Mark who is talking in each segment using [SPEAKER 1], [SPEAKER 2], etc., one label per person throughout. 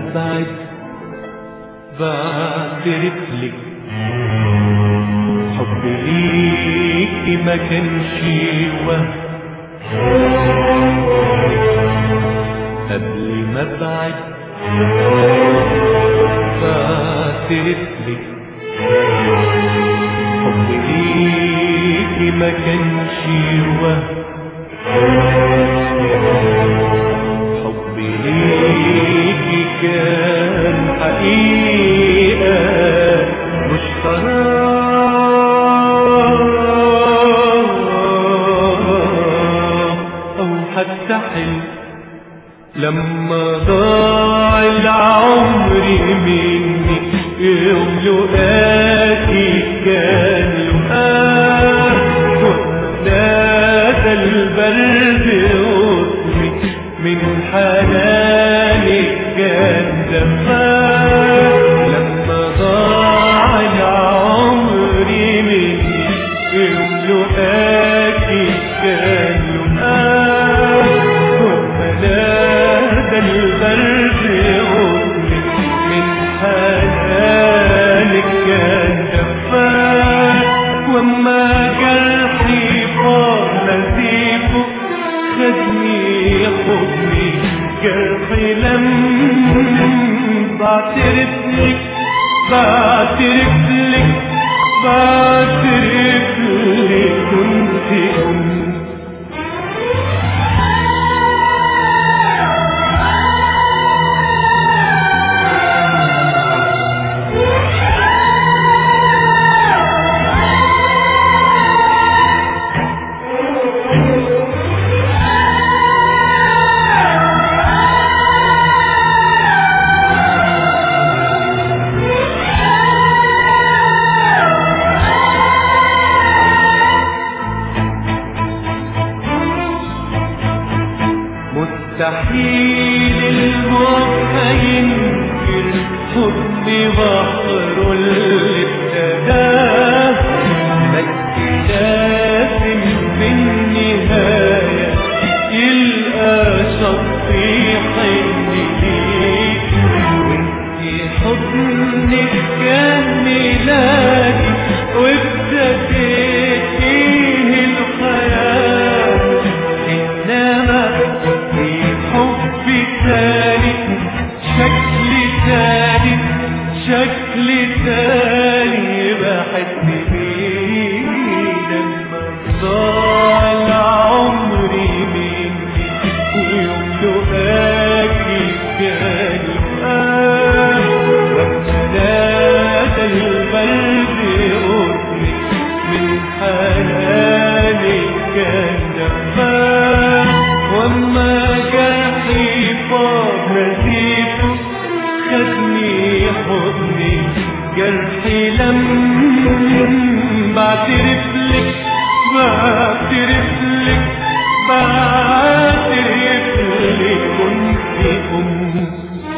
[SPEAKER 1] ابعد بعترف لك حبي ليكي ما كانش وهم قبل ما ابعد بعترف لك حبي ليكي ما كانش وهم حبي ليكي كان حقيقة مش غرام أو حتى حلم لما ضاع العمر مني يوم لقاكي كان لقاك ونادى البرد قطري من حنانك كان دفاك لما ضاع العمر مني يوم لقاكي كان لقاك ونادى البرد قطري من حنانك كان دفاك وما جرحي فار نزيفه خدني حضني جرحي لم بعترف لك بعترف لك بعترف لك كنت أم مستحيل الموت هينكر حب بحر اللي ابتداه بس لازم في النهاية يلقى شط يحن ليك وانتي حضنك كان ميلادي وابتديت فيه الحياة إنما في حب تاني شكل تاني شكل تاني بحس بيه لما ضاع العمر مني ويوم لقاكي كان لقاك وابتدات البرد قطري من حناني كان دفاك وما جرحي فاض نسيته خدني حضني جرحي لم بعترف لك بعترف لك بعترف لك كنت أم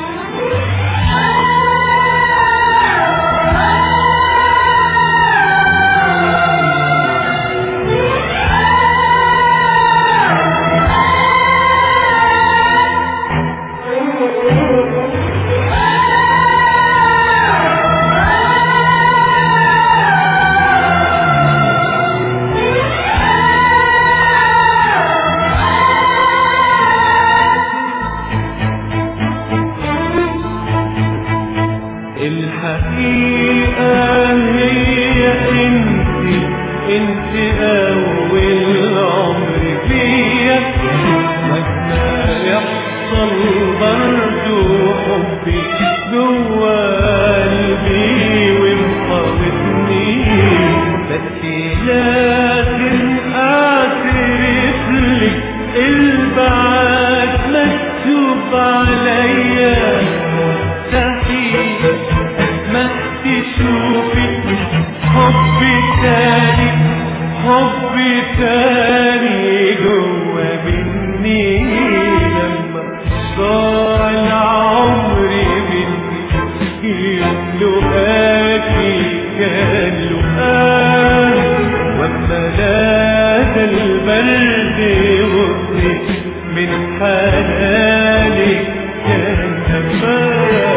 [SPEAKER 1] الحقيقة هي انت انت اول عمر فيا مهما يحصل برضو حبي جوا قلبي ومحاضرني بس لازم اعترف لك البعد مكتوب عليا مستحيل ما تشوفي حبي تاني حبي تاني جوا مني لما ضاع العمر مني يوم لقاكي كان لقاك وما نادى البرد غصني من حنانك كان دفاك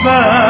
[SPEAKER 1] بعد